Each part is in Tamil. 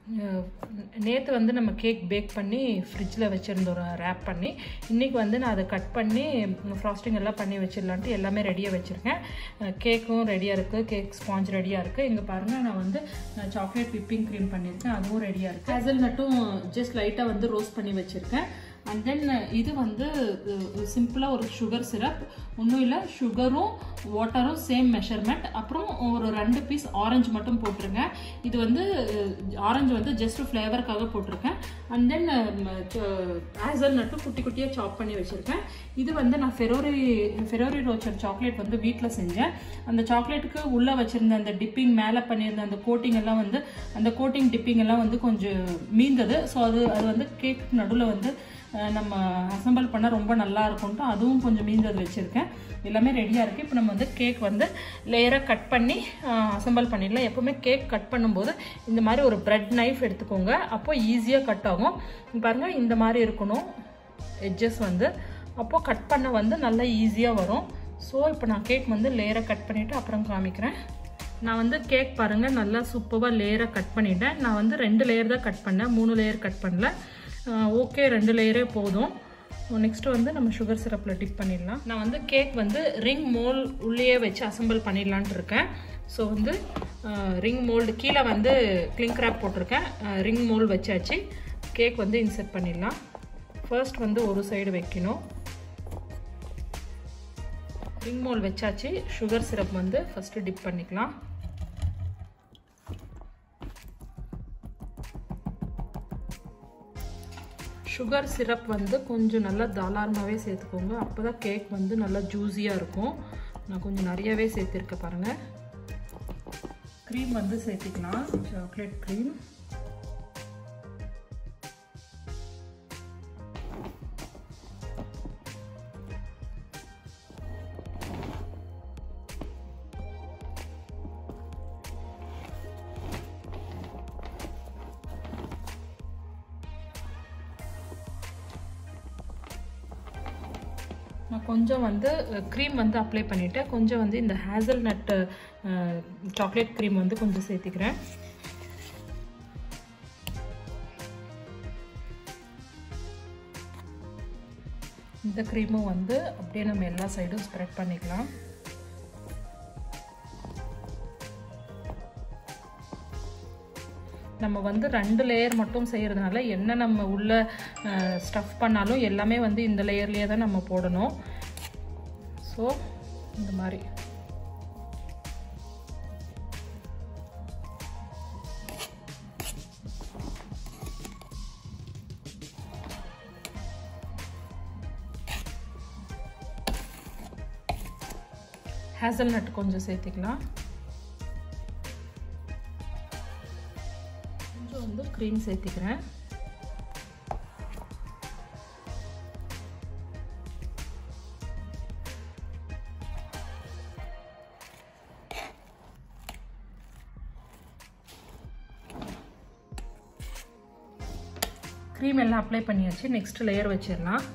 நேற்று வந்து நம்ம கேக் பேக் பண்ணி ஃப்ரிட்ஜில் வச்சுருந்தோம் ரேப் பண்ணி இன்றைக்கி வந்து நான் அதை கட் பண்ணி ஃப்ராஸ்டிங் எல்லாம் பண்ணி வச்சிடலான்ட்டு எல்லாமே ரெடியாக வச்சுருக்கேன் கேக்கும் ரெடியாக இருக்குது கேக் ஸ்பாஞ்ச் ரெடியாக இருக்குது இங்கே பாருங்கள் நான் வந்து சாக்லேட் விப்பிங் க்ரீம் பண்ணியிருக்கேன் அதுவும் ரெடியாக இருக்குது ஹேசல் நட்டும் ஜஸ்ட் லைட்டாக வந்து ரோஸ்ட் பண்ணி வச்சுருக்கேன் அண்ட் தென் இது வந்து சிம்பிளாக ஒரு சுகர் சிரப் ஒன்றும் இல்லை சுகரும் வாட்டரும் சேம் மெஷர்மெண்ட் அப்புறம் ஒரு ரெண்டு பீஸ் ஆரஞ்சு மட்டும் போட்டிருங்க இது வந்து ஆரஞ்சு வந்து ஜஸ்ட் ஃப்ளேவருக்காக போட்டிருக்கேன் அண்ட் தென் ஆசல் நட்டும் குட்டி குட்டியாக சாப் பண்ணி வச்சுருக்கேன் இது வந்து நான் ஃபெரோரி ஃபெரோரி ரோச்சர் சாக்லேட் வந்து வீட்டில் செஞ்சேன் அந்த சாக்லேட்டுக்கு உள்ளே வச்சுருந்த அந்த டிப்பிங் மேலே பண்ணியிருந்த அந்த கோட்டிங் எல்லாம் வந்து அந்த கோட்டிங் டிப்பிங் எல்லாம் வந்து கொஞ்சம் மீந்தது ஸோ அது அது வந்து கேக் நடுவில் வந்து நம்ம அசம்பிள் பண்ணால் ரொம்ப நல்லா இருக்கும்ட்டு அதுவும் கொஞ்சம் மீந்தது வச்சுருக்கேன் எல்லாமே ரெடியாக இருக்குது இப்போ நம்ம வந்து கேக் வந்து லேயராக கட் பண்ணி அசம்பிள் பண்ணிடலாம் எப்போவுமே கேக் கட் பண்ணும்போது இந்த மாதிரி ஒரு ப்ரெட் நைஃப் எடுத்துக்கோங்க அப்போ ஈஸியாக கட் ஆகும் பாருங்கள் இந்த மாதிரி இருக்கணும் எட்ஜஸ் வந்து அப்போது கட் பண்ண வந்து நல்லா ஈஸியாக வரும் ஸோ இப்போ நான் கேக் வந்து லேயராக கட் பண்ணிவிட்டு அப்புறம் காமிக்கிறேன் நான் வந்து கேக் பாருங்கள் நல்லா சூப்பராக லேயராக கட் பண்ணிட்டேன் நான் வந்து ரெண்டு லேயர் தான் கட் பண்ணேன் மூணு லேயர் கட் பண்ணல ஓகே ரெண்டு லேயரே போதும் நெக்ஸ்ட்டு வந்து நம்ம சுகர் சிரப்பில் டிப் பண்ணிடலாம் நான் வந்து கேக் வந்து ரிங் மோல் உள்ளேயே வச்சு அசம்பிள் பண்ணிடலான்ட்டு இருக்கேன் ஸோ வந்து ரிங் மோல்டு கீழே வந்து கிளிங்க் ரேப் போட்டிருக்கேன் ரிங் மோல் வச்சாச்சு கேக் வந்து இன்செர்ட் பண்ணிடலாம் ஃபர்ஸ்ட் வந்து ஒரு சைடு வைக்கணும் ரிங் மோல் வச்சாச்சு சுகர் சிரப் வந்து ஃபஸ்ட்டு டிப் பண்ணிக்கலாம் சுகர் சிரப் வந்து கொஞ்சம் நல்லா தாராளமாகவே சேர்த்துக்கோங்க அப்போ தான் கேக் வந்து நல்லா ஜூஸியாக இருக்கும் நான் கொஞ்சம் நிறையவே சேர்த்துருக்கேன் பாருங்கள் க்ரீம் வந்து சேர்த்திக்கலாம் சாக்லேட் க்ரீம் நான் கொஞ்சம் வந்து க்ரீம் வந்து அப்ளை பண்ணிவிட்டேன் கொஞ்சம் வந்து இந்த ஹேசல் நட்டு சாக்லேட் க்ரீம் வந்து கொஞ்சம் சேர்த்திக்கிறேன் இந்த க்ரீமும் வந்து அப்படியே நம்ம எல்லா சைடும் ஸ்ப்ரெட் பண்ணிக்கலாம் நம்ம வந்து ரெண்டு லேயர் மட்டும் செய்கிறதுனால என்ன நம்ம உள்ள ஸ்டஃப் பண்ணாலும் எல்லாமே வந்து இந்த லேயர்லேயே தான் நம்ம போடணும் ஸோ இந்த மாதிரி ஹேசல் நட் கொஞ்சம் சேர்த்துக்கலாம் கொஞ்சம் வந்து க்ரீம் சேர்த்திக்கிறேன் க்ரீம் எல்லாம் அப்ளை பண்ணியாச்சு நெக்ஸ்ட் லேயர் வச்சிடலாம்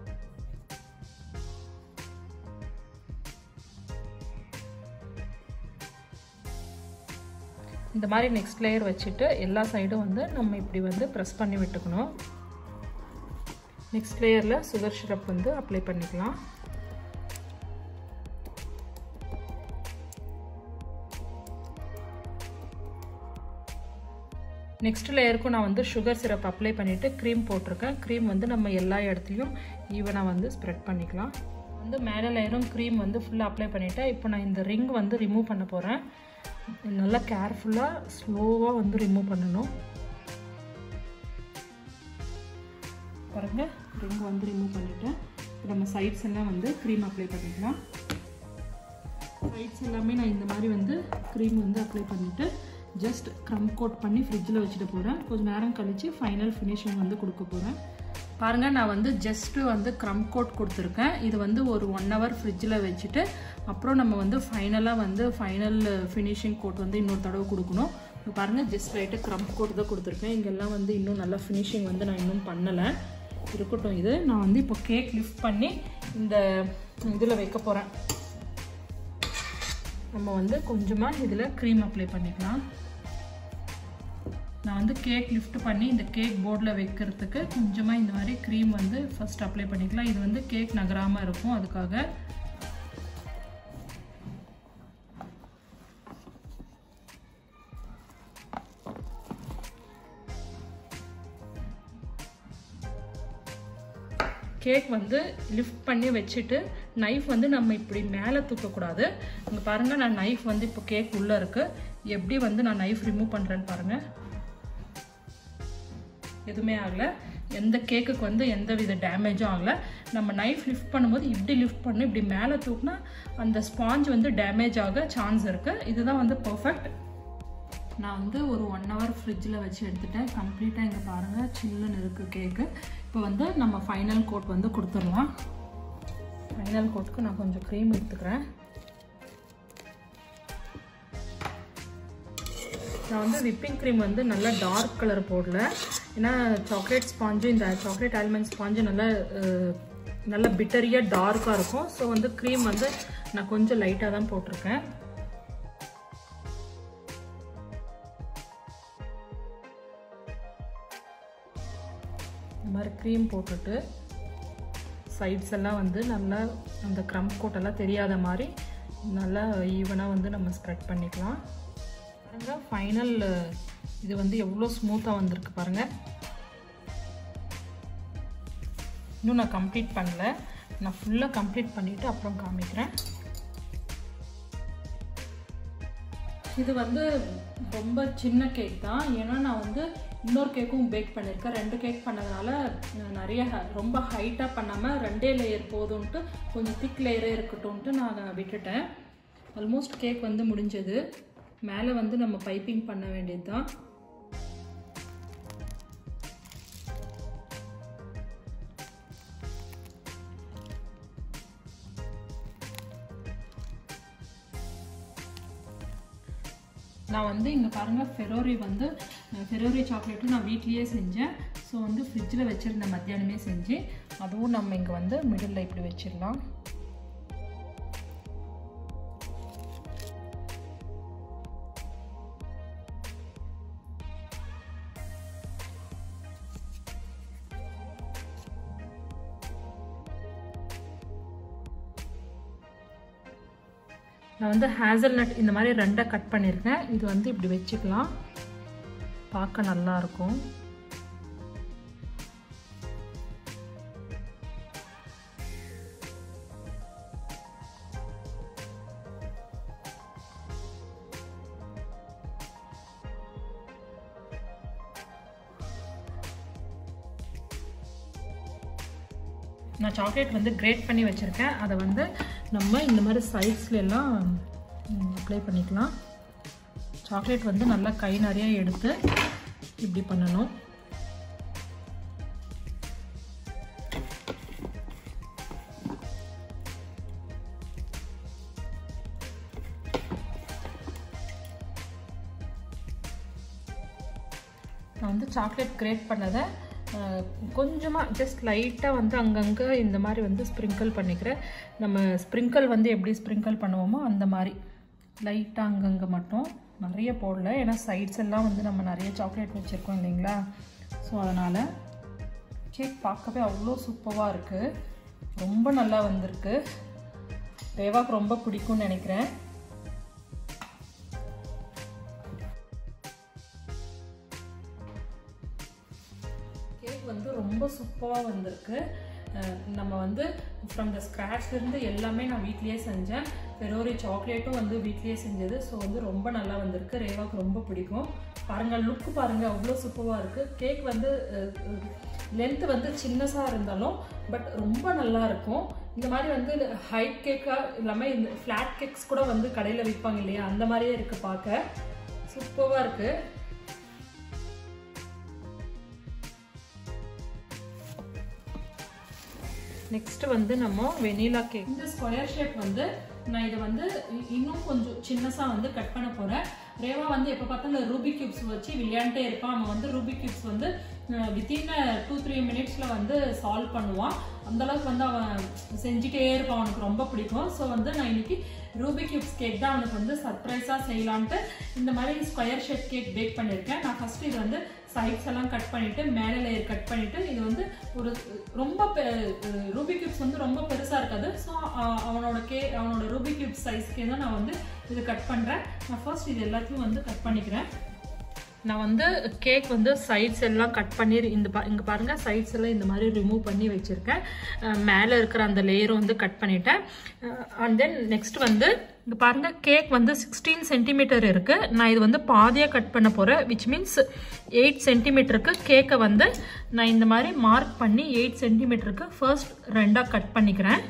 இந்த மாதிரி நெக்ஸ்ட் லேயர் வச்சுட்டு எல்லா சைடும் வந்து நம்ம இப்படி வந்து ப்ரெஸ் பண்ணி விட்டுக்கணும் நெக்ஸ்ட் லேயரில் சுகர் சிரப் வந்து அப்ளை பண்ணிக்கலாம் நெக்ஸ்ட் லேயருக்கும் நான் வந்து சுகர் சிரப் அப்ளை பண்ணிவிட்டு க்ரீம் போட்டிருக்கேன் க்ரீம் வந்து நம்ம எல்லா இடத்துலையும் ஈவனாக வந்து ஸ்ப்ரெட் பண்ணிக்கலாம் வந்து மேலே லேயரும் க்ரீம் வந்து ஃபுல்லாக அப்ளை பண்ணிவிட்டேன் இப்போ நான் இந்த ரிங் வந்து ரிமூவ் பண்ண போகிறேன் நல்லா கேர்ஃபுல்லாக ஸ்லோவாக வந்து ரிமூவ் பண்ணணும் பாருங்கள் ரிங் வந்து ரிமூவ் பண்ணிவிட்டேன் இப்போ நம்ம சைட்ஸ் எல்லாம் வந்து க்ரீம் அப்ளை பண்ணிக்கலாம் சைட்ஸ் எல்லாமே நான் இந்த மாதிரி வந்து க்ரீம் வந்து அப்ளை பண்ணிவிட்டு ஜஸ்ட் க்ரம் கோட் பண்ணி ஃப்ரிட்ஜில் வச்சுட்டு போகிறேன் கொஞ்சம் நேரம் கழித்து ஃபைனல் ஃபினிஷிங் வந்து கொடுக்க போகிறேன் பாருங்கள் நான் வந்து ஜஸ்ட்டு வந்து க்ரம் கோட் கொடுத்துருக்கேன் இது வந்து ஒரு ஒன் ஹவர் ஃப்ரிட்ஜில் வச்சுட்டு அப்புறம் நம்ம வந்து ஃபைனலாக வந்து ஃபைனல் ஃபினிஷிங் கோட் வந்து இன்னொரு தடவை கொடுக்கணும் இப்போ பாருங்கள் ஜஸ்ட் ரைட்டு க்ரம் கோட் தான் கொடுத்துருக்கேன் இங்கெல்லாம் வந்து இன்னும் நல்லா ஃபினிஷிங் வந்து நான் இன்னும் பண்ணலை இருக்கட்டும் இது நான் வந்து இப்போ கேக் லிஃப்ட் பண்ணி இந்த இதில் வைக்க போகிறேன் நம்ம வந்து கொஞ்சமாக இதில் க்ரீம் அப்ளை பண்ணிக்கலாம் நான் வந்து கேக் லிஃப்ட் பண்ணி இந்த கேக் போர்டில் வைக்கிறதுக்கு கொஞ்சமாக இந்த மாதிரி க்ரீம் வந்து ஃபஸ்ட் அப்ளை பண்ணிக்கலாம் இது வந்து கேக் நகராமல் இருக்கும் அதுக்காக கேக் வந்து லிஃப்ட் பண்ணி வச்சுட்டு நைஃப் வந்து நம்ம இப்படி மேலே தூக்கக்கூடாது இங்கே பாருங்கள் நான் நைஃப் வந்து இப்போ கேக் உள்ளே இருக்குது எப்படி வந்து நான் நைஃப் ரிமூவ் பண்ணுறேன்னு பாருங்கள் எதுவுமே ஆகலை எந்த கேக்குக்கு வந்து எந்த வித டேமேஜும் ஆகலை நம்ம நைஃப் லிஃப்ட் பண்ணும்போது இப்படி லிஃப்ட் பண்ணி இப்படி மேலே தூக்குனா அந்த ஸ்பாஞ்ச் வந்து டேமேஜ் ஆக சான்ஸ் இருக்குது இதுதான் வந்து பர்ஃபெக்ட் நான் வந்து ஒரு ஒன் ஹவர் ஃப்ரிட்ஜில் வச்சு எடுத்துட்டேன் கம்ப்ளீட்டாக இங்கே பாருங்கள் சில்லுன்னு இருக்குது கேக்கு இப்போ வந்து நம்ம ஃபைனல் கோட் வந்து கொடுத்துடலாம் ஃபைனல் கோட்டுக்கு நான் கொஞ்சம் க்ரீம் எடுத்துக்கிறேன் நான் வந்து விப்பிங் க்ரீம் வந்து நல்லா டார்க் கலர் போடல ஏன்னா சாக்லேட் ஸ்பாஞ்சு இந்த சாக்லேட் ஆல்மண்ட் ஸ்பாஞ்சு நல்லா நல்ல பிட்டரியாக டார்க்காக இருக்கும் ஸோ வந்து க்ரீம் வந்து நான் கொஞ்சம் லைட்டாக தான் போட்டிருக்கேன் இந்த மாதிரி க்ரீம் போட்டுட்டு சைட்ஸ் எல்லாம் வந்து நல்லா அந்த க்ரம் கோட்டெல்லாம் தெரியாத மாதிரி நல்லா ஈவனாக வந்து நம்ம ஸ்ப்ரெட் பண்ணிக்கலாம் பாருங்கள் ஃபைனல் இது வந்து எவ்வளோ ஸ்மூத்தாக வந்திருக்கு பாருங்கள் இன்னும் நான் கம்ப்ளீட் பண்ணல நான் ஃபுல்லாக கம்ப்ளீட் பண்ணிவிட்டு அப்புறம் காமிக்கிறேன் இது வந்து ரொம்ப சின்ன கேக் தான் ஏன்னா நான் வந்து இன்னொரு கேக்கும் பேக் பண்ணியிருக்கேன் ரெண்டு கேக் பண்ணதுனால நிறைய ரொம்ப ஹைட்டாக பண்ணாமல் ரெண்டே லேயர் போதும்ன்ட்டு கொஞ்சம் திக் லேயரே இருக்கட்டும்ன்ட்டு நான் விட்டுட்டேன் ஆல்மோஸ்ட் கேக் வந்து முடிஞ்சது மேலே வந்து நம்ம பைப்பிங் பண்ண வேண்டியது தான் நான் வந்து இங்கே பாருங்கள் ஃபெரோரி வந்து ஃபெரோரி சாக்லேட்டும் நான் வீட்லேயே செஞ்சேன் ஸோ வந்து ஃப்ரிட்ஜில் வச்சுருந்த மத்தியானமே செஞ்சு அதுவும் நம்ம இங்கே வந்து மிடில் இப்படி வச்சிடலாம் நான் வந்து ஹேசல் நட் இந்த மாதிரி ரெண்டாக கட் பண்ணியிருக்கேன் இது வந்து இப்படி வச்சுக்கலாம் பார்க்க நல்லாயிருக்கும் நான் சாக்லேட் வந்து கிரேட் பண்ணி வச்சுருக்கேன் அதை வந்து நம்ம இந்த மாதிரி சைட்ஸ்ல எல்லாம் அப்ளை பண்ணிக்கலாம் சாக்லேட் வந்து நல்லா கை நிறைய எடுத்து இப்படி பண்ணணும் நான் வந்து சாக்லேட் கிரேட் பண்ணதை கொஞ்சமாக ஜஸ்ட் லைட்டாக வந்து அங்கங்கே இந்த மாதிரி வந்து ஸ்ப்ரிங்கிள் பண்ணிக்கிறேன் நம்ம ஸ்ப்ரிங்கிள் வந்து எப்படி ஸ்ப்ரிங்கிள் பண்ணுவோமோ அந்த மாதிரி லைட்டாக அங்கங்கே மட்டும் நிறைய போடல ஏன்னா சைட்ஸ் எல்லாம் வந்து நம்ம நிறைய சாக்லேட் வச்சுருக்கோம் இல்லைங்களா ஸோ அதனால் கேக் பார்க்கவே அவ்வளோ சூப்பராக இருக்குது ரொம்ப நல்லா வந்திருக்கு ரேவாக்கு ரொம்ப பிடிக்கும்னு நினைக்கிறேன் கேக் வந்து ரொம்ப சூப்பராக வந்திருக்கு நம்ம வந்து ஃப்ரம் த ஸ்க்ராட்ச்லேருந்து எல்லாமே நான் வீட்லேயே செஞ்சேன் ஃபெரோரி சாக்லேட்டும் வந்து வீட்லேயே செஞ்சது ஸோ வந்து ரொம்ப நல்லா வந்திருக்கு ரேவாக்கு ரொம்ப பிடிக்கும் பாருங்கள் லுக்கு பாருங்கள் அவ்வளோ சூப்பராக இருக்குது கேக் வந்து லென்த்து வந்து சின்னஸாக இருந்தாலும் பட் ரொம்ப நல்லா இருக்கும் இந்த மாதிரி வந்து ஹைட் கேக்காக இல்லாமல் இந்த ஃப்ளாட் கேக்ஸ் கூட வந்து கடையில் விற்பாங்க இல்லையா அந்த மாதிரியே இருக்குது பார்க்க சூப்பராக இருக்குது நெக்ஸ்ட் வந்து நம்ம வெனிலா கேக் இந்த ஸ்கொயர் ஷேப் வந்து நான் இதை வந்து இன்னும் கொஞ்சம் சின்னஸாக வந்து கட் பண்ண போகிறேன் ரேவா வந்து எப்போ பார்த்தாலும் ரூபி கியூப்ஸ் வச்சு விளையாண்டே இருப்பான் அவன் வந்து ரூபி கியூப்ஸ் வந்து வித்தின் டூ த்ரீ மினிட்ஸில் வந்து சால்வ் பண்ணுவான் அந்த அளவுக்கு வந்து அவன் செஞ்சுட்டே இருப்பான் அவனுக்கு ரொம்ப பிடிக்கும் ஸோ வந்து நான் இன்னைக்கு ரூபி கியூப்ஸ் கேக் தான் அவனுக்கு வந்து சர்ப்ரைஸாக செய்யலான்ட்டு இந்த மாதிரி ஸ்கொயர் ஷேப் கேக் பேக் பண்ணியிருக்கேன் நான் ஃபர்ஸ்ட் இது வந்து சைட்ஸ் எல்லாம் கட் பண்ணிட்டு மேலே லேயர் கட் பண்ணிட்டு இது வந்து ஒரு ரொம்ப ரூபி கியூப்ஸ் வந்து ரொம்ப பெருசாக இருக்காது ஸோ அவனோட கே அவனோட ரூபி கியூப் சைஸ்க்கே தான் நான் வந்து இது கட் பண்ணுறேன் நான் ஃபர்ஸ்ட் இது எல்லாத்தையும் வந்து கட் பண்ணிக்கிறேன் நான் வந்து கேக் வந்து சைட்ஸ் எல்லாம் கட் பண்ணி இந்த பா இங்கே பாருங்கள் சைட்ஸ் எல்லாம் இந்த மாதிரி ரிமூவ் பண்ணி வச்சுருக்கேன் மேலே இருக்கிற அந்த லேயரும் வந்து கட் பண்ணிட்டேன் அண்ட் தென் நெக்ஸ்ட் வந்து இங்கே பாருங்கள் கேக் வந்து சிக்ஸ்டீன் சென்டிமீட்டர் இருக்குது நான் இது வந்து பாதியாக கட் பண்ண போகிறேன் விச் மீன்ஸ் எயிட் சென்டிமீட்டருக்கு கேக்கை வந்து நான் இந்த மாதிரி மார்க் பண்ணி எயிட் சென்டிமீட்டருக்கு ஃபர்ஸ்ட் ரெண்டாக கட் பண்ணிக்கிறேன்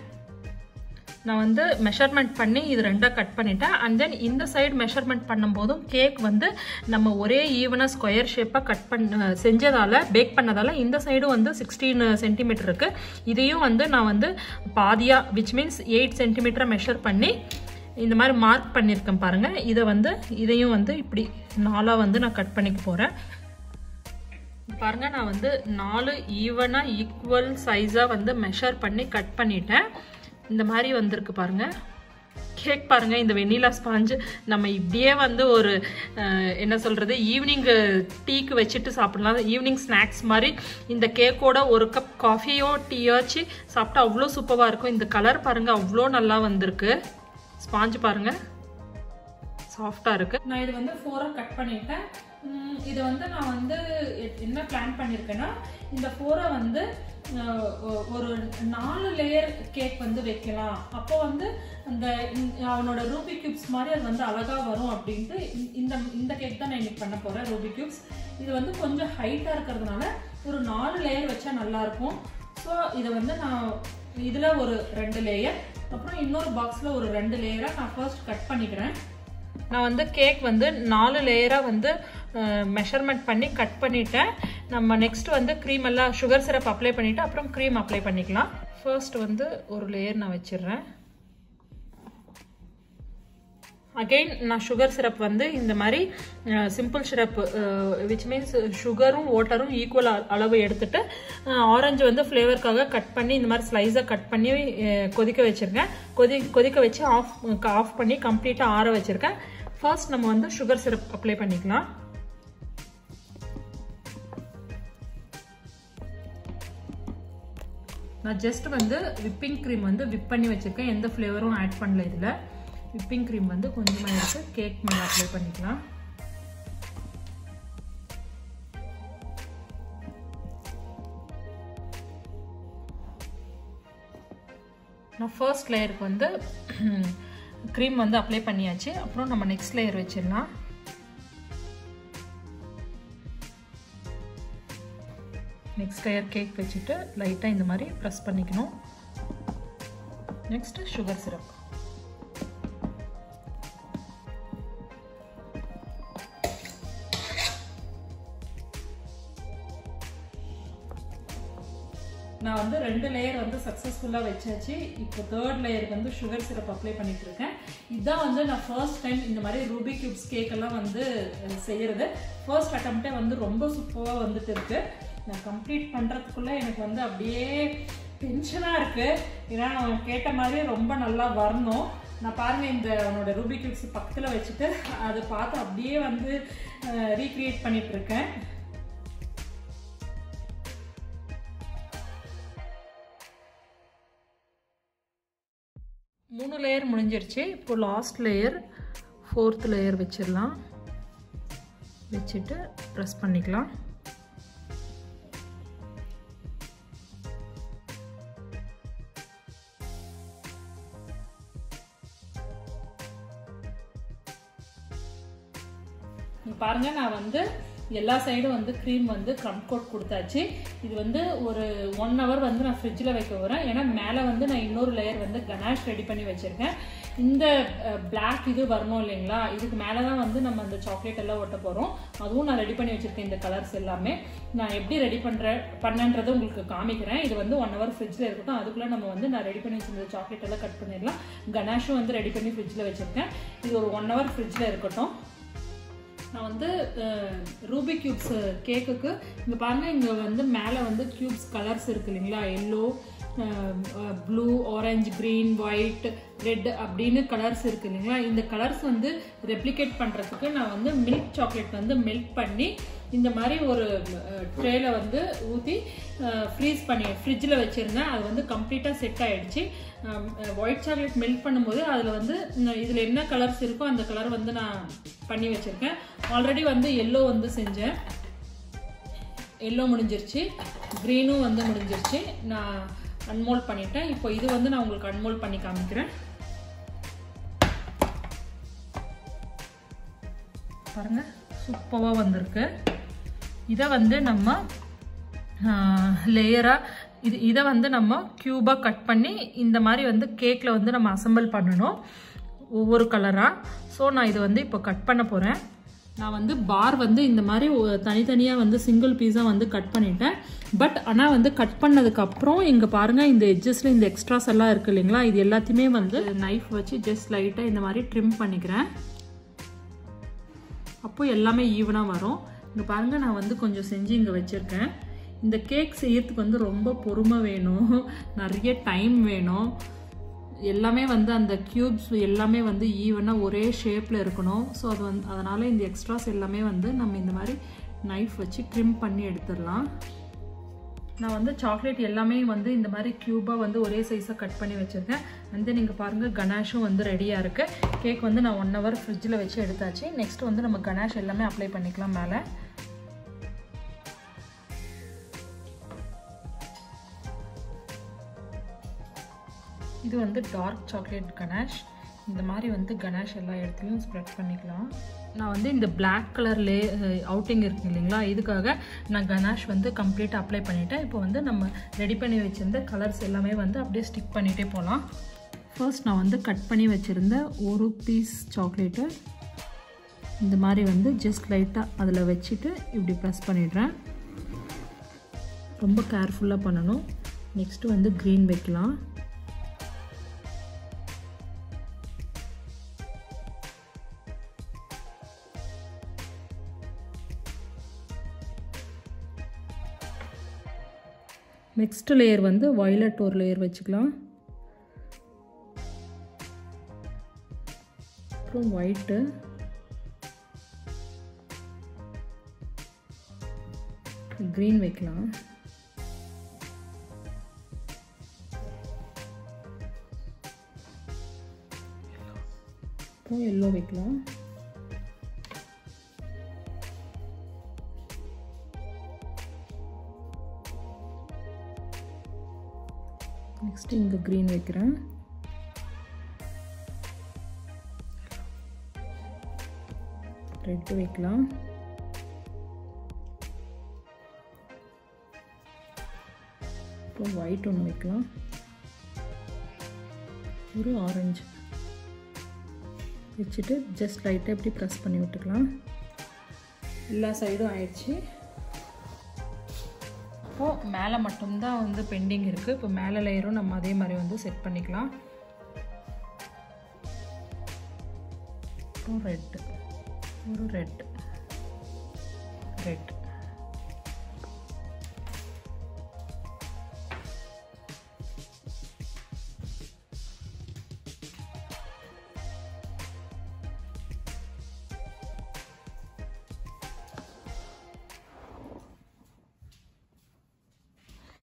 நான் வந்து மெஷர்மெண்ட் பண்ணி இது ரெண்டாக கட் பண்ணிட்டேன் அண்ட் தென் இந்த சைடு மெஷர்மெண்ட் பண்ணும்போதும் கேக் வந்து நம்ம ஒரே ஈவனாக ஸ்கொயர் ஷேப்பாக கட் பண்ண செஞ்சதால் பேக் பண்ணதால் இந்த சைடும் வந்து சிக்ஸ்டீன் சென்டிமீட்டர் இருக்குது இதையும் வந்து நான் வந்து பாதியாக விச் மீன்ஸ் எயிட் சென்டிமீட்டரை மெஷர் பண்ணி இந்த மாதிரி மார்க் பண்ணியிருக்கேன் பாருங்கள் இதை வந்து இதையும் வந்து இப்படி நாலாக வந்து நான் கட் பண்ணிக்க போகிறேன் பாருங்கள் நான் வந்து நாலு ஈவனாக ஈக்குவல் சைஸாக வந்து மெஷர் பண்ணி கட் பண்ணிட்டேன் இந்த மாதிரி வந்திருக்கு பாருங்க கேக் பாருங்க இந்த வெண்ணிலா ஸ்பாஞ்சு நம்ம இப்படியே வந்து ஒரு என்ன சொல்றது ஈவினிங் டீக்கு வச்சுட்டு சாப்பிடலாம் ஈவினிங் ஸ்நாக்ஸ் மாதிரி இந்த கேக்கோட ஒரு கப் காஃபியோ டீயாச்சு சாப்பிட்டா அவ்வளோ சூப்பராக இருக்கும் இந்த கலர் பாருங்க அவ்வளோ நல்லா வந்திருக்கு ஸ்பாஞ்சு பாருங்க சாஃப்டாக இருக்கு நான் இது வந்து ஃபோராக கட் பண்ணிட்டேன் இது வந்து நான் வந்து என்ன பிளான் பண்ணியிருக்கேன்னா இந்த ஃபோரை வந்து ஒரு நாலு லேயர் கேக் வந்து வைக்கலாம் அப்போ வந்து அந்த அவனோட ரூபி கியூப்ஸ் மாதிரி அது வந்து அழகாக வரும் அப்படின்ட்டு இந்த இந்த கேக் தான் நான் இன்னைக்கு பண்ண போகிறேன் ரூபி கியூப்ஸ் இது வந்து கொஞ்சம் ஹைட்டாக இருக்கிறதுனால ஒரு நாலு லேயர் வச்சா நல்லாயிருக்கும் ஸோ இதை வந்து நான் இதில் ஒரு ரெண்டு லேயர் அப்புறம் இன்னொரு பாக்ஸில் ஒரு ரெண்டு லேயராக நான் ஃபர்ஸ்ட் கட் பண்ணிக்கிறேன் நான் வந்து கேக் வந்து நாலு லேயராக வந்து மெஷர்மெண்ட் பண்ணி கட் பண்ணிட்டேன் நம்ம நெக்ஸ்ட் வந்து க்ரீம் எல்லாம் சுகர் சிரப் அப்ளை பண்ணிவிட்டு அப்புறம் க்ரீம் அப்ளை பண்ணிக்கலாம் ஃபர்ஸ்ட் வந்து ஒரு லேயர் நான் வச்சிடுறேன் அகெயின் நான் சுகர் சிரப் வந்து இந்த மாதிரி சிம்பிள் சிரப் விச் மீன்ஸ் சுகரும் வாட்டரும் ஈக்குவல் அளவு எடுத்துட்டு ஆரஞ்சு வந்து ஃப்ளேவருக்காக கட் பண்ணி இந்த மாதிரி ஸ்லைஸாக கட் பண்ணி கொதிக்க வச்சுருக்கேன் கொதி கொதிக்க வச்சு ஆஃப் ஆஃப் பண்ணி கம்ப்ளீட்டாக ஆற வச்சுருக்கேன் ஃபர்ஸ்ட் நம்ம வந்து சுகர் சிரப் அப்ளை பண்ணிக்கலாம் நான் ஜஸ்ட் வந்து விப்பிங் க்ரீம் வந்து விப் பண்ணி வச்சுருக்கேன் எந்த ஃப்ளேவரும் ஆட் பண்ணல இதில் விப்பிங் க்ரீம் வந்து கொஞ்சமாக எடுத்து கேக் மேலே அப்ளை பண்ணிக்கலாம் நான் ஃபர்ஸ்ட் லேயருக்கு வந்து க்ரீம் வந்து அப்ளை பண்ணியாச்சு அப்புறம் நம்ம நெக்ஸ்ட் லேயர் வச்சிடலாம் நெக்ஸ்ட் லேயர் கேக் வச்சுட்டு லைட்டாக இந்த மாதிரி ப்ரெஸ் பண்ணிக்கணும் நெக்ஸ்ட் சுகர் சிரப் நான் வந்து ரெண்டு லேயர் வந்து சக்ஸஸ்ஃபுல்லாக வச்சாச்சு இப்போ தேர்ட் லேயருக்கு வந்து சுகர் சிரப் அப்ளை பண்ணிட்டு இருக்கேன் இதுதான் வந்து நான் ஃபர்ஸ்ட் டைம் இந்த மாதிரி ரூபி கியூப்ஸ் கேக் எல்லாம் வந்து செய்யறது ஃபர்ஸ்ட் அட்டம்ப்டே வந்து ரொம்ப சூப்பராக வந்துட்டு இருக்கு நான் கம்ப்ளீட் பண்ணுறதுக்குள்ளே எனக்கு வந்து அப்படியே டென்ஷனாக இருக்கு ஏன்னா அவன் கேட்ட மாதிரி ரொம்ப நல்லா வரணும் நான் பாருங்க இந்த அவனோட ரூபி கியூப்ஸ் பக்கத்தில் வச்சுட்டு அதை பார்த்து அப்படியே வந்து ரீக்ரியேட் பண்ணிட்டு இருக்கேன் மூணு லேயர் முடிஞ்சிருச்சு இப்போ லாஸ்ட் லேயர் ஃபோர்த் லேயர் வச்சிடலாம் வச்சுட்டு ப்ரெஸ் பண்ணிக்கலாம் பாருங்க நான் வந்து எல்லா சைடும் வந்து க்ரீம் வந்து க்ரம் கோட் கொடுத்தாச்சு இது வந்து ஒரு ஒன் ஹவர் வந்து நான் ஃப்ரிட்ஜில் வைக்க போகிறேன் ஏன்னா மேலே வந்து நான் இன்னொரு லேயர் வந்து கனாஷ் ரெடி பண்ணி வச்சுருக்கேன் இந்த பிளாக் இது வரணும் இல்லைங்களா இதுக்கு மேலே தான் வந்து நம்ம அந்த சாக்லேட் எல்லாம் ஒட்ட போகிறோம் அதுவும் நான் ரெடி பண்ணி வச்சுருக்கேன் இந்த கலர்ஸ் எல்லாமே நான் எப்படி ரெடி பண்ணுறேன் பண்ணன்றதை உங்களுக்கு காமிக்கிறேன் இது வந்து ஒன் ஹவர் ஃப்ரிட்ஜில் இருக்கட்டும் அதுக்குள்ளே நம்ம வந்து நான் ரெடி பண்ணி வச்சிருந்த சாக்லேட் எல்லாம் கட் பண்ணிடலாம் கனாஷும் வந்து ரெடி பண்ணி ஃப்ரிட்ஜில் வச்சுருக்கேன் இது ஒரு ஒன் ஹவர் ஃப்ரிட்ஜில் இருக்கட்டும் நான் வந்து ரூபி கியூப்ஸ் கேக்குக்கு இங்கே பாருங்கள் இங்கே வந்து மேலே வந்து கியூப்ஸ் கலர்ஸ் இருக்கு இல்லைங்களா yellow blue orange green white red அப்படின்னு கலர்ஸ் இருக்கு இல்லைங்களா இந்த கலர்ஸ் வந்து ரெப்ளிகேட் பண்ணுறதுக்கு நான் வந்து மில்க் சாக்லேட் வந்து மெல்ட் பண்ணி இந்த மாதிரி ஒரு ட்ரேல வந்து ஊற்றி ஃப்ரீஸ் பண்ணி ஃப்ரிட்ஜில் வச்சுருந்தேன் அது வந்து கம்ப்ளீட்டாக செட் ஆகிடுச்சு ஒயிட் சாக்லேட் மெல்ட் பண்ணும்போது அதில் வந்து இதில் என்ன கலர்ஸ் இருக்கோ அந்த கலர் வந்து நான் பண்ணி வச்சுருக்கேன் ஆல்ரெடி வந்து எல்லோ வந்து செஞ்சேன் எல்லோ முடிஞ்சிருச்சு க்ரீனும் வந்து முடிஞ்சிருச்சு நான் அன்மோல் பண்ணிட்டேன் இப்போ இது வந்து நான் உங்களுக்கு அன்மோல் பண்ணி காமிக்கிறேன் பாருங்க சூப்பராக வந்திருக்கு இதை வந்து நம்ம லேயராக இது இதை வந்து நம்ம க்யூபாக கட் பண்ணி இந்த மாதிரி வந்து கேக்கில் வந்து நம்ம அசம்பிள் பண்ணணும் ஒவ்வொரு கலராக ஸோ நான் இது வந்து இப்போ கட் பண்ண போகிறேன் நான் வந்து பார் வந்து இந்த மாதிரி தனித்தனியாக வந்து சிங்கிள் பீஸாக வந்து கட் பண்ணிட்டேன் பட் ஆனால் வந்து கட் பண்ணதுக்கப்புறம் இங்கே பாருங்கள் இந்த எட்ஜஸில் இந்த எக்ஸ்ட்ராஸ் எல்லாம் இருக்குது இல்லைங்களா இது எல்லாத்தையுமே வந்து நைஃப் வச்சு ஜஸ்ட் லைட்டாக இந்த மாதிரி ட்ரிம் பண்ணிக்கிறேன் அப்போ எல்லாமே ஈவனாக வரும் இங்கே பாருங்கள் நான் வந்து கொஞ்சம் செஞ்சு இங்கே வச்சுருக்கேன் இந்த கேக் செய்யறதுக்கு வந்து ரொம்ப பொறுமை வேணும் நிறைய டைம் வேணும் எல்லாமே வந்து அந்த க்யூப்ஸ் எல்லாமே வந்து ஈவனாக ஒரே ஷேப்பில் இருக்கணும் ஸோ அது வந்து அதனால் இந்த எக்ஸ்ட்ராஸ் எல்லாமே வந்து நம்ம இந்த மாதிரி நைஃப் வச்சு ட்ரிம் பண்ணி எடுத்துடலாம் நான் வந்து சாக்லேட் எல்லாமே வந்து இந்த மாதிரி க்யூபாக வந்து ஒரே சைஸாக கட் பண்ணி வச்சுருக்கேன் வந்து நீங்கள் பாருங்கள் கணாஷும் வந்து ரெடியாக இருக்குது கேக் வந்து நான் ஒன் ஹவர் ஃப்ரிட்ஜில் வச்சு எடுத்தாச்சு நெக்ஸ்ட் வந்து நம்ம கணாஷ் எல்லாமே அப்ளை பண்ணிக்கலாம் மேலே இது வந்து டார்க் சாக்லேட் கணாஷ் இந்த மாதிரி வந்து கணாஷ் எல்லா இடத்துலையும் ஸ்ப்ரெட் பண்ணிக்கலாம் நான் வந்து இந்த பிளாக் கலர் லே அவுட்டிங் இருக்கு இல்லைங்களா இதுக்காக நான் கணாஷ் வந்து கம்ப்ளீட்டாக அப்ளை பண்ணிவிட்டேன் இப்போ வந்து நம்ம ரெடி பண்ணி வச்சுருந்த கலர்ஸ் எல்லாமே வந்து அப்படியே ஸ்டிக் பண்ணிகிட்டே போகலாம் ஃபர்ஸ்ட் நான் வந்து கட் பண்ணி வச்சுருந்த ஒரு பீஸ் சாக்லேட்டு இந்த மாதிரி வந்து ஜஸ்ட் லைட்டாக அதில் வச்சுட்டு இப்படி ப்ரெஸ் பண்ணிடுறேன் ரொம்ப கேர்ஃபுல்லாக பண்ணணும் நெக்ஸ்ட்டு வந்து க்ரீன் வைக்கலாம் நெக்ஸ்ட் லேயர் வந்து வயலட் ஒரு லேயர் வச்சுக்கலாம் அப்புறம் ஒயிட்டு க்ரீன் வைக்கலாம் அப்புறம் எல்லோ வைக்கலாம் நெக்ஸ்ட் இங்கே க்ரீன் வைக்கிறேன் ரெட்டு வைக்கலாம் அப்புறம் ஒயிட் ஒன்று வைக்கலாம் ஒரு ஆரஞ்சு வச்சுட்டு ஜஸ்ட் லைட்டாக இப்படி ப்ரெஸ் பண்ணி விட்டுக்கலாம் எல்லா சைடும் ஆயிடுச்சு இப்போது மேலே மட்டும்தான் வந்து பெண்டிங் இருக்குது இப்போ மேலே லேயரும் நம்ம அதே மாதிரி வந்து செட் பண்ணிக்கலாம் அப்புறம் ரெட்டு ஒரு ரெட் ரெட்